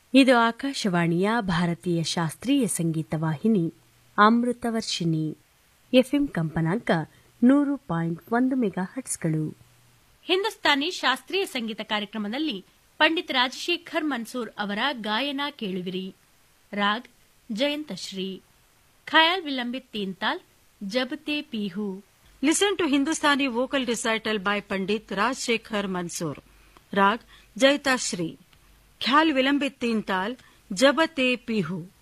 ಇದು ಆಕಾಶವಾಣಿಯ ಭಾರತೀಯ ಶಾಸ್ತ್ರೀಯ ಸಂಗೀತ ವಾಹಿನಿ ಅಮೃತವರ್ಷಿಣಿ ಎಫ್ಎಂ ಕಂಪನಾಂಕ ನೂರು ಪಾಯಿಂಟ್ ಒಂದು ಮೆಗಾ ಹಟ್ಸ್ಗಳು ಹಿಂದೂಸ್ತಾನಿ ಶಾಸ್ತ್ರೀಯ ಸಂಗೀತ ಕಾರ್ಯಕ್ರಮದಲ್ಲಿ ಪಂಡಿತ್ ರಾಜಶೇಖರ್ ಮನ್ಸೂರ್ ಅವರ ಗಾಯನ ಕೇಳುವಿರಿ raag ಜಯಂತಶ್ರೀ khayal vilambit ತೀನ್ತಾಲ್ ಜಬತೆ ಪೀಹು Listen to Hindustani vocal recital by Pandit Rajshekhar Mansoor. Rag Jaita Shri. Khyal Vilambit Tintal Jabate Pihu.